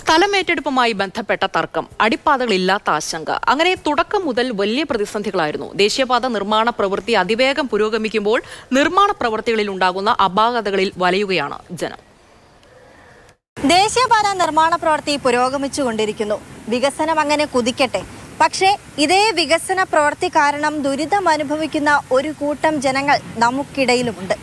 സ്ഥലമേറ്റെടുപ്പുമായി ബന്ധപ്പെട്ട തർക്കം അടിപ്പാതകളില്ലാത്ത ആശങ്ക അങ്ങനെ തുടക്കം മുതൽ വലിയ പ്രതിസന്ധികളായിരുന്നു ദേശീയപാത നിർമ്മാണ പ്രവൃത്തി അതിവേഗം പുരോഗമിക്കുമ്പോൾ നിർമ്മാണ പ്രവൃത്തികളിൽ ഉണ്ടാകുന്ന അപാകതകളിൽ വലയുകയാണ് ജനം ദേശീയപാത നിർമ്മാണ പ്രവൃത്തി പുരോഗമിച്ചുകൊണ്ടിരിക്കുന്നു വികസനം അങ്ങനെ കുതിക്കട്ടെ പക്ഷേ ഇതേ വികസന പ്രവൃത്തി കാരണം ദുരിതം അനുഭവിക്കുന്ന ഒരു കൂട്ടം ജനങ്ങൾ നമുക്കിടയിലുമുണ്ട്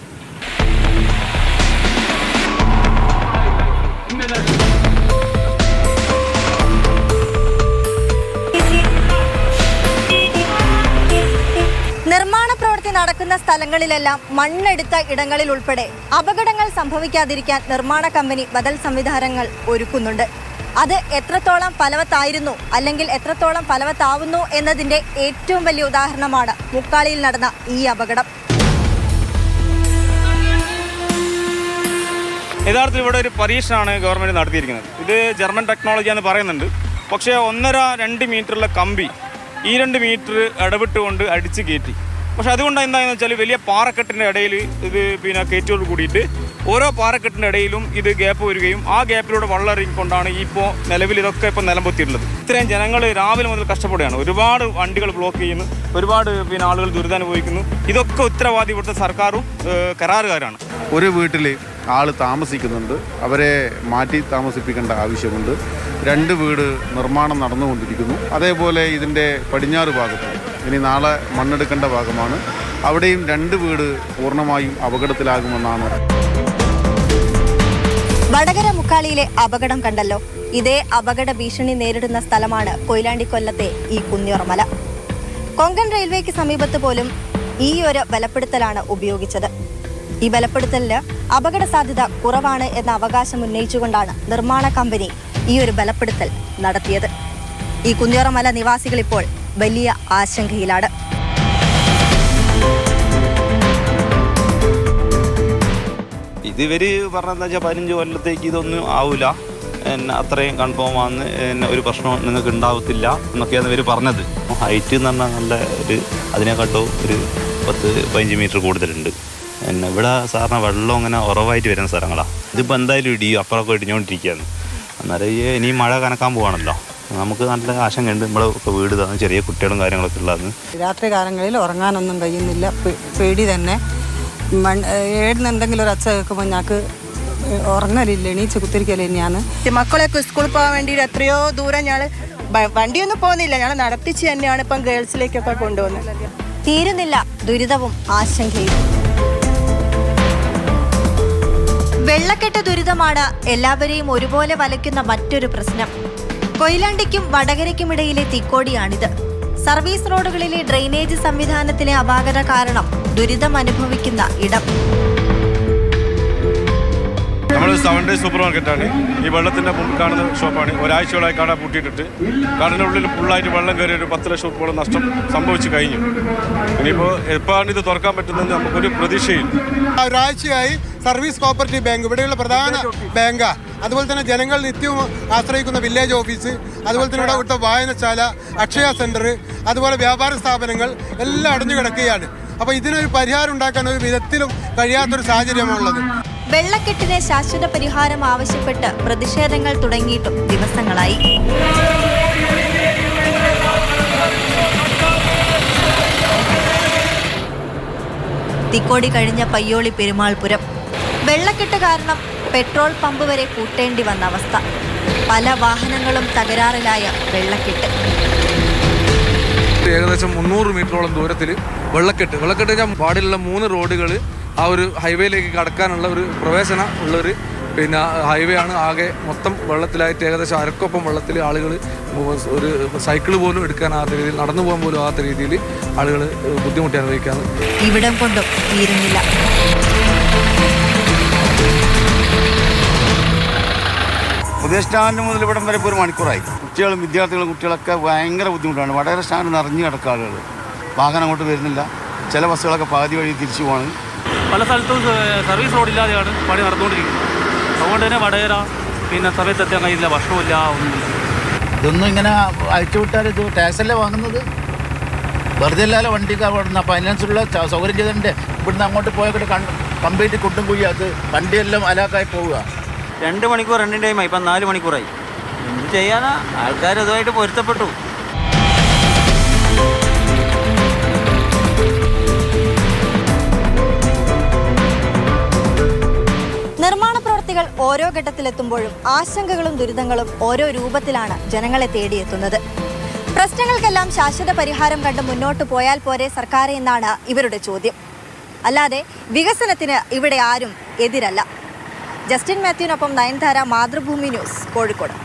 നിർമ്മാണ പ്രവൃത്തി നടക്കുന്ന സ്ഥലങ്ങളിലെല്ലാം മണ്ണെടുത്ത ഇടങ്ങളിൽ ഉൾപ്പെടെ അപകടങ്ങൾ സംഭവിക്കാതിരിക്കാൻ നിർമ്മാണ കമ്പനി ബദൽ സംവിധാനങ്ങൾ ഒരുക്കുന്നുണ്ട് അത് എത്രത്തോളം ഫലവത്തായിരുന്നു അല്ലെങ്കിൽ എത്രത്തോളം ഫലവത്താവുന്നു എന്നതിന്റെ ഏറ്റവും വലിയ ഉദാഹരണമാണ് മുക്കാളിയിൽ നടന്ന ഈ അപകടം യഥാർത്ഥത്തിൽ ഇവിടെ ഒരു പരീക്ഷണമാണ് ഗവൺമെൻറ് നടത്തിയിരിക്കുന്നത് ഇത് ജർമ്മൻ ടെക്നോളജി എന്ന് പറയുന്നുണ്ട് പക്ഷേ ഒന്നര രണ്ട് മീറ്ററുള്ള കമ്പി ഈ രണ്ട് മീറ്റർ ഇടവിട്ടുകൊണ്ട് അടിച്ച് കയറ്റി പക്ഷെ അതുകൊണ്ട് എന്താണെന്ന് വെച്ചാൽ വലിയ പാറക്കെട്ടിൻ്റെ ഇടയിൽ ഇത് പിന്നെ കയറ്റോട് കൂടിയിട്ട് ഓരോ പാറക്കെട്ടിൻ്റെ ഇടയിലും ഇത് ഗ്യാപ്പ് വരികയും ആ ഗ്യാപ്പിലൂടെ വെള്ളം ഇറങ്ങിക്കൊണ്ടാണ് ഈ ഇപ്പോൾ നിലവിൽ ഇതൊക്കെ ഇപ്പോൾ നിലംപൊത്തിയിട്ടുള്ളത് ഇത്രയും ജനങ്ങൾ രാവിലെ മുതൽ കഷ്ടപ്പെടുകയാണ് ഒരുപാട് വണ്ടികൾ ബ്ലോക്ക് ചെയ്യുന്നു ഒരുപാട് പിന്നെ ആളുകൾ ദുരിതമനുഭവിക്കുന്നു ഇതൊക്കെ ഉത്തരവാദി ഇവിടുത്തെ സർക്കാരും ഏഹ്, കരാറുകാരാണ് ഒരു വീട്ടിൽ ആൾ താമസിക്കുന്നുണ്ട് അവരെ മാറ്റി താമസിപ്പിക്കേണ്ട ആവശ്യമുണ്ട് രണ്ട് വീട് നിർമ്മാണം നടന്നുകൊണ്ടിരിക്കുന്നു അതേപോലെ ഇതിൻ്റെ പടിഞ്ഞാറ് ഭാഗത്ത് ഇനി നാളെ മണ്ണെടുക്കേണ്ട ഭാഗമാണ് അവിടെയും രണ്ട് വീട് പൂർണ്ണമായും അപകടത്തിലാകുമെന്നാണ് വടകര മുക്കാളിയിലെ അപകടം കണ്ടല്ലോ ഇതേ അപകട ഭീഷണി നേരിടുന്ന സ്ഥലമാണ് കൊയിലാണ്ടി കൊല്ലത്തെ ഈ കുന്നിയോർമല കൊങ്കൺ റെയിൽവേക്ക് സമീപത്ത് പോലും ഈ ഒരു ബലപ്പെടുത്തലാണ് ഉപയോഗിച്ചത് ഈ ബലപ്പെടുത്തലിന് അപകട സാധ്യത കുറവാണ് എന്ന അവകാശം ഉന്നയിച്ചുകൊണ്ടാണ് നിർമ്മാണ കമ്പനി ഈ ഒരു ബലപ്പെടുത്തൽ നടത്തിയത് ഈ കുന്നിയോറമല നിവാസികൾ ഇപ്പോൾ വലിയ ആശങ്കയിലാണ് ഇത് ഇവർ പറഞ്ഞതെന്ന് വെച്ചാൽ പതിനഞ്ച് കൊല്ലത്തേക്ക് ഇതൊന്നും ആവില്ല എന്നെ അത്രയും കൺഫേം ആണെന്ന് എന്നെ ഒരു പ്രശ്നവും നിങ്ങൾക്ക് ഉണ്ടാവത്തില്ല എന്നൊക്കെയാണ് ഇവർ പറഞ്ഞത് ഹൈറ്റ് എന്ന് പറഞ്ഞാൽ നല്ല ഒരു അതിനെക്കാട്ടും ഒരു പത്ത് പതിനഞ്ച് മീറ്റർ കൂടുതലുണ്ട് പിന്നെ ഇവിടെ സാറിന് വെള്ളം അങ്ങനെ ഉറവായിട്ട് വരുന്ന സ്ഥലങ്ങളാണ് ഇതിപ്പോൾ എന്തായാലും ഇടിയും അപ്പുറമൊക്കെ ഇടിഞ്ഞുകൊണ്ടിരിക്കുകയാണ് അന്നേരം ഈ ഇനി മഴ കനക്കാൻ പോവാണല്ലോ നമുക്ക് നല്ല ആശങ്കയുണ്ട് നമ്മളെ ഒക്കെ വീട് തന്നെ ചെറിയ കുട്ടികളും കാര്യങ്ങളൊക്കെ ഉള്ളതാണ് രാത്രി കാലങ്ങളിൽ ഉറങ്ങാനൊന്നും കഴിയുന്നില്ല പേ- പേടി തന്നെ മൺ ഏടുന്ന് എന്തെങ്കിലും ഒരു അച്ച കേൾക്കുമ്പോൾ ഞങ്ങൾക്ക് ഉറങ്ങലില്ല എണീച്ച് കുത്തിരിക്കല് തന്നെയാണ് മക്കളൊക്കെ സ്കൂളിൽ പോകാൻ വേണ്ടിയിട്ട് എത്രയോ ദൂരം ഞങ്ങൾ വണ്ടിയൊന്നും പോകുന്നില്ല ഞങ്ങൾ നടത്തിച്ച് തന്നെയാണ് ഇപ്പം ഗേൾസിലേക്കൊക്കെ കൊണ്ടുപോകുന്നത് തീരുന്നില്ല ദുരിതവും ആശങ്കയും വെള്ളക്കെട്ട് ദുരിതമാണ് എല്ലാവരെയും ഒരുപോലെ വലയ്ക്കുന്ന മറ്റൊരു പ്രശ്നം കൊയിലാണ്ടിക്കും വടകരയ്ക്കുമിടയിലെ തിക്കോടിയാണിത് സർവീസ് റോഡുകളിലെ ഡ്രെയിനേജ് സംവിധാനത്തിലെ അപാകത കാരണം ദുരിതം അനുഭവിക്കുന്ന ഇടം നമ്മൾ സെവൻ ഡേ സൂപ്പർ മാർക്കറ്റാണ് ഈ വെള്ളത്തിൻ്റെ മുമ്പിൽ കാണുന്ന ഷോപ്പാണ് ഒരാഴ്ചകളായി കട പൂട്ടിയിട്ടിട്ട് കടയുടെ ഉള്ളിൽ ഫുള്ളായിട്ട് വെള്ളം കയറി ഒരു പത്ത് ലക്ഷം രൂപയോളം നഷ്ടം സംഭവിച്ചു കഴിഞ്ഞു ഇനിയിപ്പോൾ എപ്പോഴാണ് ഇത് തുറക്കാൻ പറ്റുന്നത് നമുക്കൊരു പ്രതീക്ഷയില്ല ഒരാഴ്ചയായി സർവീസ് കോപ്പറേറ്റീവ് ബാങ്ക് ഇവിടെയുള്ള പ്രധാന ബാങ്കാ അതുപോലെ തന്നെ ജനങ്ങൾ നിത്യവും ആശ്രയിക്കുന്ന വില്ലേജ് ഓഫീസ് അതുപോലെ തന്നെ ഇവിടെ ഇവിടുത്തെ വായനശാല അക്ഷയ സെന്റർ അതുപോലെ വ്യാപാര സ്ഥാപനങ്ങൾ എല്ലാം അടഞ്ഞു കിടക്കുകയാണ് അപ്പോൾ ഇതിനൊരു പരിഹാരം ഉണ്ടാക്കാൻ ഒരു വിധത്തിലും കഴിയാത്തൊരു സാഹചര്യമാണുള്ളത് വെള്ളക്കെട്ടിന് ശാശ്വത പരിഹാരം ആവശ്യപ്പെട്ട് പ്രതിഷേധങ്ങൾ തുടങ്ങിയിട്ടും ദിവസങ്ങളായി തിക്കോടി കഴിഞ്ഞ പയ്യോളി പെരുമാൾപുരം വെള്ളക്കെട്ട് കാരണം പെട്രോൾ പമ്പ് വരെ കൂട്ടേണ്ടി വന്ന അവസ്ഥ പല വാഹനങ്ങളും തകരാറിലായ വെള്ളക്കെട്ട് ഏകദേശം മുന്നൂറ് മീറ്ററോളം ദൂരത്തിൽ വെള്ളക്കെട്ട് വെള്ളക്കെട്ട് ഞാൻ പാടിലുള്ള മൂന്ന് റോഡുകൾ ആ ഒരു ഹൈവേയിലേക്ക് കടക്കാനുള്ള ഒരു പ്രവേശന ഉള്ളൊരു പിന്നെ ഹൈവേ ആണ് ആകെ മൊത്തം വെള്ളത്തിലായിട്ട് ഏകദേശം അരക്കൊപ്പം വെള്ളത്തിൽ ആളുകൾ ഒരു സൈക്കിൾ പോലും എടുക്കാനാകാത്ത രീതിയിൽ നടന്നു പോകാൻ പോലും ആകാത്ത രീതിയിൽ ആളുകൾ ബുദ്ധിമുട്ടി അനുഭവിക്കാണ് ഇവിടം കൊണ്ടും തീരുന്നില്ല പുതിയ സ്റ്റാൻഡ് മുതൽ ഇവിടം വരെ ഇപ്പോൾ ഒരു മണിക്കൂറായി കുട്ടികളും വിദ്യാർത്ഥികളും കുട്ടികളൊക്കെ ഭയങ്കര ബുദ്ധിമുട്ടാണ് വടകര സ്റ്റാൻഡ് നിറഞ്ഞു കിടക്കുക ആളുകൾ വാഹനം അങ്ങോട്ട് വരുന്നില്ല ചില ബസ്സുകളൊക്കെ പാതി വഴി തിരിച്ചു പോവാണ് പല സ്ഥലത്തും സർവീസ് റോഡില്ലാതെയാണ് പണി നടന്നുകൊണ്ടിരിക്കുന്നത് അതുകൊണ്ട് തന്നെ വടകര പിന്നെ സമയത്ത് എത്താൻ കഴിയില്ല ഭക്ഷണമില്ല ഒന്നുമില്ല ഇതൊന്നും ഇങ്ങനെ അയച്ചു വിട്ടാൽ ഇത് ടാക്സ് അല്ലേ വാങ്ങുന്നത് വെറുതെ അല്ലാതെ വണ്ടിക്ക് അവിടെ അപ്പോൾ അതിനനുസരിച്ചുള്ള ച- സൗകര്യം ചെയ്തിട്ടുണ്ട് ഇവിടുന്ന് അങ്ങോട്ട് പോയൊക്കെ കംപ്ലീറ്റ് കുട്ടും കുഴിയാത്ത് വണ്ടിയെല്ലാം അലാക്കായി പോവുക രണ്ട് മണിക്കൂർ രണ്ടിൻ്റെ ടൈമായി ഇപ്പം നാല് മണിക്കൂറായി എന്ത് ചെയ്യാനാ ആൾക്കാർ അതുമായിട്ട് പൊരുത്തപ്പെട്ടു നിർമ്മാണ പ്രവർത്തികൾ ഓരോ ഘട്ടത്തിലെത്തുമ്പോഴും ആശങ്കകളും ദുരിതങ്ങളും ഓരോ രൂപത്തിലാണ് ജനങ്ങളെ തേടിയെത്തുന്നത് പ്രശ്നങ്ങൾക്കെല്ലാം ശാശ്വത പരിഹാരം കണ്ട് മുന്നോട്ട് പോയാൽ പോരെ സർക്കാർ എന്നാണ് ഇവരുടെ ചോദ്യം അല്ലാതെ വികസനത്തിന് ഇവിടെ ആരും എതിരല്ല ജസ്റ്റിൻ മാത്യുവിനൊപ്പം നയൻതാര മാതൃഭൂമി ന്യൂസ് കോഴിക്കോട്